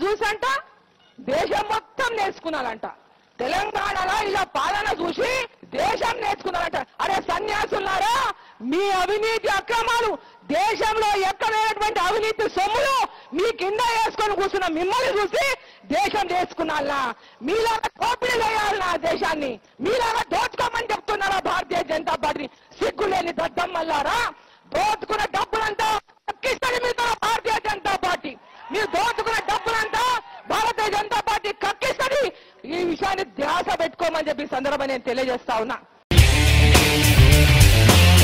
చూసంట దేశం మొత్తం నేర్చుకున్నారంట తెలంగాణలో ఇలా పాలన చూసి దేశం నేర్చుకున్నారంట అరే సన్యాసులారా మీ అవినీతి అక్రమాలు దేశంలో ఎక్కడైనటువంటి అవినీతి సొమ్ములు మీ కింద వేసుకొని కూర్చున్న మిమ్మల్ని చూసి దేశం నేర్చుకున్నాలా మీలాగా దోపిడీ చేయాలన్నా దేశాన్ని మీలాగా దోచుకోమని చెప్తున్నారా భారతీయ జనతా పార్టీ సిగ్గులేని దద్దమ్మల్లారా దోచుకున్న డబ్బులంతా కక్కిస్తుంది మీతో భారతీయ జనతా పార్టీ మీరు దోచుకున్న డబ్బులంతా భారతీయ జనతా పార్టీ కక్కిస్తుంది ఈ విషయాన్ని ధ్యాస పెట్టుకోమని చెప్పి ఈ సందర్భంగా నేను తెలియజేస్తా ఉన్నా